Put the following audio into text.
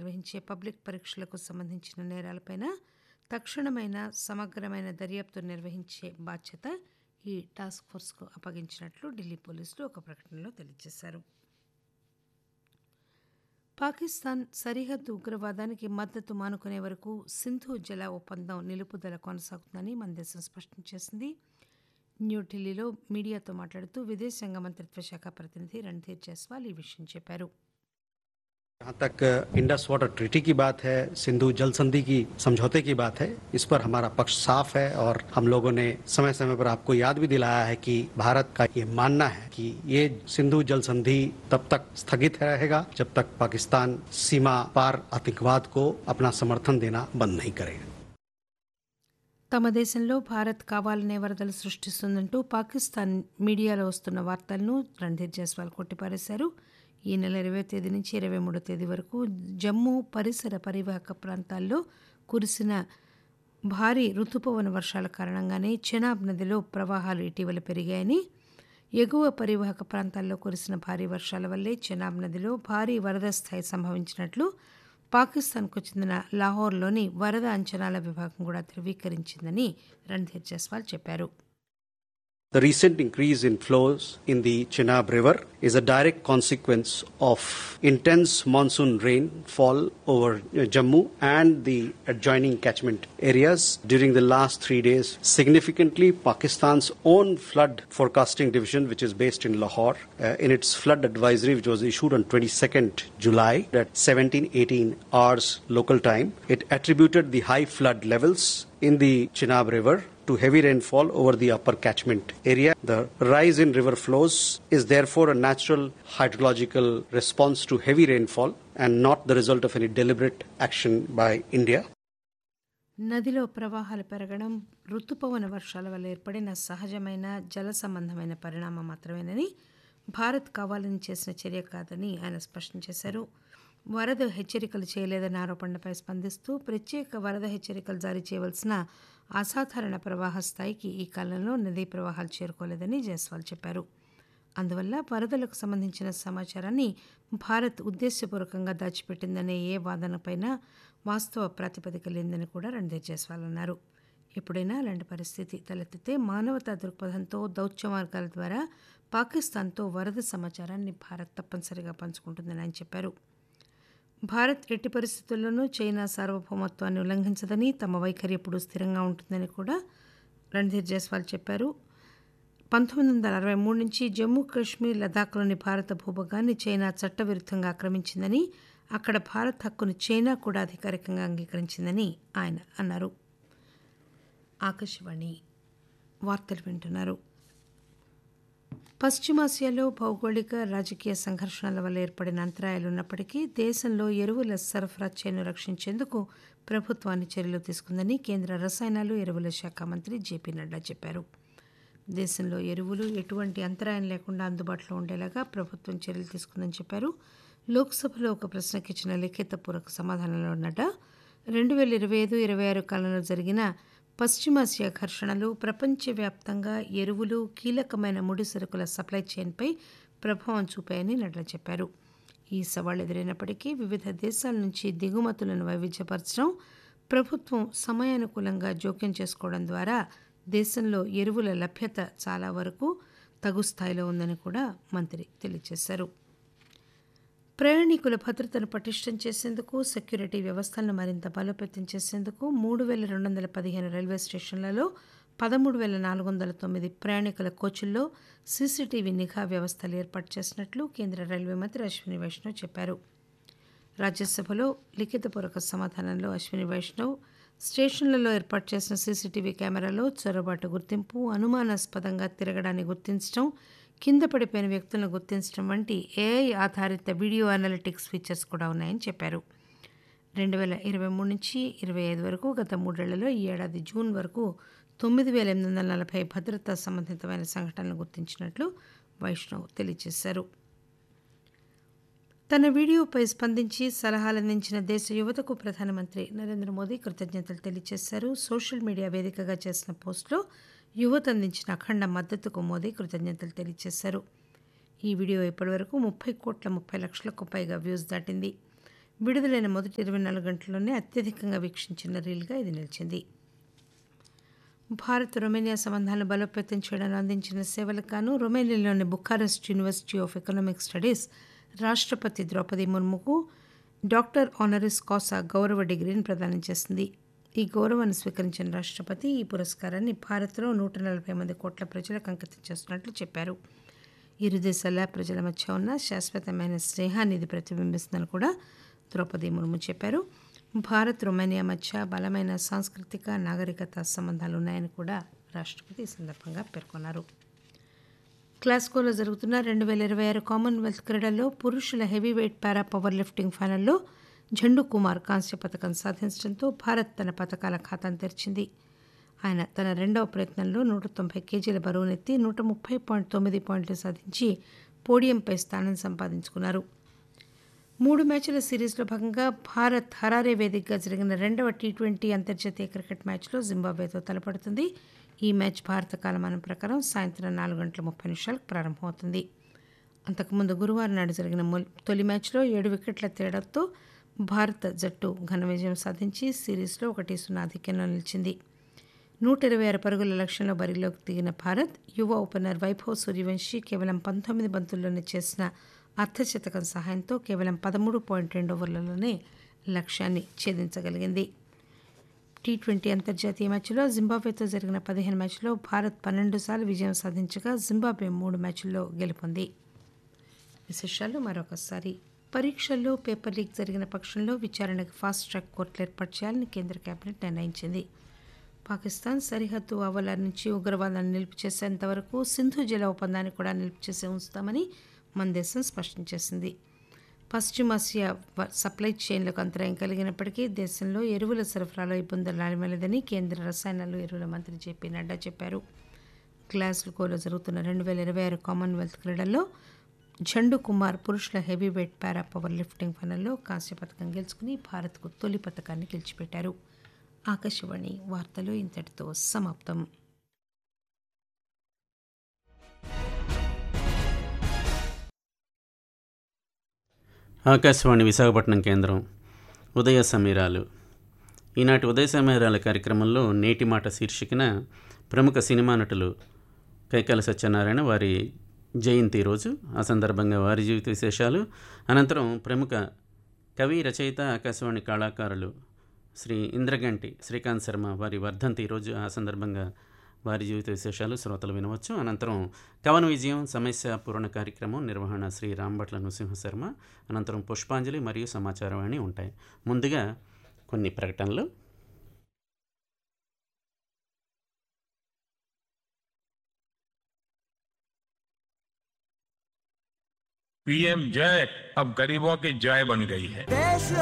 నిర్వహించే పబ్లిక్ పరీక్షలకు సంబంధించిన నేరాలపైన తక్షణమైన సమగ్రమైన దర్యాప్తు నిర్వహించే బాధ్యత ఈ టాస్క్ ఫోర్స్కు అప్పగించినట్లు ఢిల్లీ పోలీసులు ఒక ప్రకటనలో తెలియజేశారు పాకిస్తాన్ సరిహద్దు ఉగ్రవాదానికి మద్దతు మానుకునే వరకు సింధు జల ఒప్పందం నిలుపుదల కొనసాగుతుందని మన దేశం స్పష్టం చేసింది న్యూఢిల్లీలో మీడియాతో మాట్లాడుతూ విదేశాంగ మంత్రిత్వ శాఖ ప్రతినిధి రణ్ధీర్ జైస్వాల్ ఈ విషయం చెప్పారు जहाँ तक इंडस वाटर ट्रीटी की बात है सिंधु जल संधि की समझौते की बात है इस पर हमारा पक्ष साफ है और हम लोगों ने समय समय पर आपको याद भी दिलाया है कि भारत का ये मानना है कि ये सिंधु जल संधि तब तक स्थगित रहेगा जब तक पाकिस्तान सीमा पार आतंकवाद को अपना समर्थन देना बंद नहीं करेगा తమ దేశంలో భారత్ కావాలనే వరదలు సృష్టిస్తుందంటూ పాకిస్తాన్ మీడియాలో వస్తున్న వార్తలను రణ్ధీర్ జైస్వాల్ కొట్టిపారేశారు ఈ నెల ఇరవై తేదీ నుంచి ఇరవై మూడో తేదీ వరకు జమ్మూ పరిసర పరివాహక ప్రాంతాల్లో కురిసిన భారీ రుతుపవన వర్షాల కారణంగానే చెనాబ్ నదిలో ప్రవాహాలు ఇటీవల పెరిగాయని ఎగువ పరివాహక ప్రాంతాల్లో కురిసిన భారీ వర్షాల వల్లే చెనాబ్ నదిలో భారీ వరద స్థాయి సంభవించినట్లు పాకిస్తాన్కు చెందిన లాహోర్లోని వరద అంచనాల విభాగం కూడా ధృవీకరించిందని రణ్ధీర్ జైస్వాల్ చెప్పారు The recent increase in flows in the Chenab River is a direct consequence of intense monsoon rainfall over uh, Jammu and the adjoining catchment areas during the last three days. Significantly, Pakistan's own flood forecasting division, which is based in Lahore, uh, in its flood advisory, which was issued on 22nd July at 17:18 hours local time, it attributed the high flood levels in the Chenab River to heavy rainfall over the upper catchment area. The rise in river flows is therefore a natural hydrological response to heavy rainfall and not the result of any deliberate action by India. నదిలో ప్రవాహాలు పెరగడం రుతుపవన వర్షాల వల్ల ఏర్పడిన సహజమైన జల సంబంధమైన పరిణామం మాత్రమేనని భారత్ కావాలని చేసిన చర్య కాదని ఆయన స్పష్టం చేశారు వరద హెచ్చరికలు చేయలేదన్న ఆరోపణలపై స్పందిస్తూ ప్రత్యేక వరద హెచ్చరికలు జారీ చేయవలసిన అసాధారణ ప్రవాహ స్థాయికి ఈ కాలంలో నదీ ప్రవాహాలు చేరుకోలేదని జైస్వాల్ చెప్పారు అందువల్ల వరదలకు సంబంధించిన సమాచారాన్ని భారత్ ఉద్దేశపూర్వకంగా దాచిపెట్టిందనే ఏ వాదనపైన వాస్తవ ప్రాతిపదిక లేదని కూడా రణ్ధీర్ జైస్వాల్ అన్నారు ఎప్పుడైనా అలాంటి పరిస్థితి తలెత్తితే మానవతా దృక్పథంతో దౌత్య మార్గాల ద్వారా పాకిస్తాన్తో వరద సమాచారాన్ని భారత్ తప్పనిసరిగా పంచుకుంటుందని ఆయన చెప్పారు భారత్ ఎట్టి పరిస్థితుల్లోనూ చైనా సార్వభౌమత్వాన్ని ఉల్లంఘించదని తమ వైఖరి ఎప్పుడూ స్థిరంగా ఉంటుందని కూడా రణ్ధీర్ జైస్వాల్ చెప్పారు పంతొమ్మిది వందల అరవై మూడు నుంచి జమ్మూ కాశ్మీర్ లదాఖ్లోని భారత భూభాగాన్ని చైనా చట్టవిరుద్ధంగా ఆక్రమించిందని అక్కడ భారత్ హక్కును చైనా కూడా అధికారికంగా అంగీకరించిందని ఆయన అన్నారు ఆకాశవాణి వార్తలు వింటున్నారు పశ్చిమాసియాలో భౌగోళిక రాజకీయ సంఘర్షణల వల్ల ఏర్పడిన అంతరాయాలు ఉన్నప్పటికీ దేశంలో ఎరువుల సరఫరా చైను రక్షించేందుకు ప్రభుత్వాన్ని చర్యలు తీసుకుందని కేంద్ర రసాయనాలు ఎరువుల శాఖ మంత్రి జేపీ నడ్డా చెప్పారు దేశంలో ఎరువులు ఎటువంటి అంతరాయం లేకుండా అందుబాటులో ఉండేలాగా ప్రభుత్వం చర్యలు తీసుకుందని చెప్పారు లోక్సభలో ఒక ప్రశ్నకి ఇచ్చిన లిఖితపూర్వక సమాధానంలో నడ్డా రెండు వేల ఇరవై ఐదు ఇరవై ఆరు కాలంలో జరిగిన పశ్చిమాసియా ఘర్షణలు ప్రపంచవ్యాప్తంగా ఎరువులు కీలకమైన ముడి సరుకుల సప్లై చైన్పై ప్రభావం చూపాయని నడ్డా చెప్పారు ఈ సవాళ్లు ఎదురైనప్పటికీ వివిధ దేశాల నుంచి దిగుమతులను వైవిధ్యపరచడం ప్రభుత్వం సమయానుకూలంగా జోక్యం చేసుకోవడం ద్వారా దేశంలో ఎరువుల లభ్యత చాలా వరకు తగు స్థాయిలో ఉందని కూడా మంత్రి తెలియజేశారు ప్రయాణికుల భద్రతను పటిష్టం చేసేందుకు సెక్యూరిటీ వ్యవస్థలను మరింత బలోపేతం చేసేందుకు మూడు వేల రెండు వందల పదిహేను రైల్వే స్టేషన్లలో పదమూడు వేల నాలుగు వందల తొమ్మిది ప్రయాణికుల కోచుల్లో సీసీటీవీ నిఘా వ్యవస్థలు ఏర్పాటు చేసినట్లు కేంద్ర రైల్వే మంత్రి అశ్విని వైష్ణవ్ చెప్పారు రాజ్యసభలో లిఖితపూర్వక సమాధానంలో అశ్విని వైష్ణవ్ స్టేషన్లలో ఏర్పాటు చేసిన సీసీటీవీ కెమెరాలో చొరబాటు గుర్తింపు అనుమానాస్పదంగా తిరగడాన్ని గుర్తించడం కింద పడిపోయిన వ్యక్తులను గుర్తించడం వంటి ఏఐ ఆధారిత వీడియో అనలిటిక్స్ ఫీచర్స్ కూడా ఉన్నాయని చెప్పారు రెండు వేల ఇరవై మూడు నుంచి ఇరవై ఐదు వరకు గత మూడేళ్లలో ఈ ఏడాది జూన్ వరకు తొమ్మిది వేల ఎనిమిది వందల నలభై భద్రతా సంబంధితమైన సంఘటనలు గుర్తించినట్లు వైష్ణవ్ తెలియజేశారు తన వీడియోపై స్పందించి సలహాలు అందించిన దేశ యువతకు ప్రధానమంత్రి నరేంద్ర మోదీ కృతజ్ఞతలు తెలియజేశారు సోషల్ మీడియా వేదికగా చేసిన పోస్టులో యువత అందించిన అఖండ మద్దతుకు మోదీ కృతజ్ఞతలు తెలియజేశారు ఈ వీడియో ఇప్పటివరకు ముప్పై కోట్ల ముప్పై లక్షలకు పైగా వ్యూస్ దాటింది విడుదలైన మొదటి ఇరవై నాలుగు గంటల్లోనే అత్యధికంగా వీక్షించిన రీల్గా ఇది నిలిచింది భారత్ రొమేనియా సంబంధాలను బలోపేతం చేయడంలో అందించిన సేవలకు గాను రొమేనియాలోని Bucharest university of economic studies రాష్ట్రపతి ద్రౌపది ముర్ముకు డాక్టర్ ఆనరిస్ కాసా గౌరవ డిగ్రీని ప్రదానం చేసింది ఈ గౌరవాన్ని స్వీకరించిన రాష్ట్రపతి ఈ పురస్కారాన్ని భారత్లో నూట నలభై మంది కోట్ల ప్రజలకు అంకితం చేస్తున్నట్లు చెప్పారు ఇరు దేశాల ప్రజల మధ్య ఉన్న శాశ్వతమైన స్నేహాన్ని ఇది ప్రతిబింబిస్తుందని కూడా ద్రౌపది ముర్ము చెప్పారు భారత్ రొమేనియా మధ్య బలమైన సాంస్కృతిక నాగరికత సంబంధాలు ఉన్నాయని కూడా రాష్ట్రపతి ఈ సందర్భంగా పేర్కొన్నారు క్లాస్కోలో జరుగుతున్న రెండు వేల ఇరవై ఆరు కామన్వెల్త్ క్రీడల్లో పురుషుల heavyweight para powerlifting ఫైనల్లో జండు కుమార్ కాంస్య పథకం సాధించడంతో భారత్ తన పథకాల ఖాతాను తెరిచింది ఆయన తన రెండవ ప్రయత్నంలో నూట తొంభై కేజీల బరువునెత్తి నూట ముప్పై పాయింట్ తొమ్మిది పాయింట్లు సాధించి పోడియంపై స్థానం సంపాదించుకున్నారు మూడు మ్యాచ్ల సిరీస్లో భాగంగా భారత్ హరారే వేదికగా జరిగిన రెండవ టీ ట్వంటీ అంతర్జాతీయ క్రికెట్ మ్యాచ్లో జింబాబ్వేతో తలపడుతుంది ఈ మ్యాచ్ భారత కాలమానం ప్రకారం సాయంత్రం నాలుగు గంటల ముప్పై నిమిషాలకు ప్రారంభమవుతుంది అంతకుముందు గురువారం నాడు జరిగిన తొలి మ్యాచ్లో ఏడు వికెట్ల తేడాతో భారత జట్టు ఘన విజయం సాధించి సిరీస్లో ఒకటి సున్నా ఆధిక్యంలో నిలిచింది నూట ఇరవై ఆరు పరుగుల లక్ష్యంలో బరిలోకి దిగిన భారత్ యువ ఓపెనర్ వైభవ్ సూర్యవంశీ కేవలం పంతొమ్మిది బంతుల్లోనే చేసిన అర్ధశతకం సహాయంతో కేవలం పదమూడు పాయింట్ రెండు ఓవర్లలోనే లక్ష్యాన్ని ఛేదించగలిగింది టీ ట్వంటీ అంతర్జాతీయ మ్యాచ్లో జింబాబ్వేతో జరిగిన పదిహేను మ్యాచ్లో భారత్ పన్నెండు సార్లు విజయం సాధించగా జింబాబ్వే మూడు మ్యాచ్ల్లో గెలుపొంది విశేషాలు మరొకసారి పరీక్షల్లో పేపర్ లీక్ జరిగిన పక్షంలో విచారణకు ఫాస్ట్ ట్రాక్ కోర్టులు ఏర్పాటు చేయాలని కేంద్ర కేబినెట్ నిర్ణయించింది పాకిస్తాన్ సరిహద్దు ఆవల నుంచి ఉగ్రవాదాన్ని నిలుపు చేసేంత వరకు సింధు జల ఒప్పందాన్ని కూడా నిలుపు చేసి ఉంచుతామని మన దేశం స్పష్టం చేసింది పశ్చిమాసియా సప్లై చైన్లకు అంతరాయం కలిగినప్పటికీ దేశంలో ఎరువుల సరఫరాలో ఇబ్బందులు రానివ్వలేదని కేంద్ర రసాయనాలు ఎరువుల మంత్రి జేపీ నడ్డా చెప్పారు గ్లాస్గోలో జరుగుతున్న రెండు వేల ఇరవై ఆరు కామన్వెల్త్ క్రీడల్లో ఝండు కుమార్ పురుషుల heavyweight para powerlifting ఫైనల్లో కాంస్య పథకం గెలుచుకుని భారత్కు తొలి పథకాన్ని గెలిచిపెట్టారు ఆకాశవాణి వార్తలు ఇంతటితో సమాప్తం ఆకాశవాణి విశాఖపట్నం కేంద్రం ఉదయ సమీరాలు ఈనాటి ఉదయ సమీరాల కార్యక్రమంలో నేటి మాట శీర్షికన ప్రముఖ సినిమా నటులు కైకాల సత్యనారాయణ వారి జయంతి రోజు ఆ సందర్భంగా వారి జీవిత విశేషాలు అనంతరం ప్రముఖ కవి రచయిత ఆకాశవాణి కళాకారులు శ్రీ ఇంద్రగంటి శ్రీకాంత్ శర్మ వారి వర్ధంతి రోజు ఆ సందర్భంగా వారి జీవిత విశేషాలు శ్రోతలు వినవచ్చు అనంతరం కవన విజయం సమస్య పూరణ కార్యక్రమం నిర్వహణ శ్రీ రాంభట్ల నృసింహ శర్మ అనంతరం పుష్పాంజలి మరియు సమాచారవాణి ఉంటాయి ముందుగా కొన్ని ప్రకటనలు पीएम जय अब गरीबों की जय बन गई है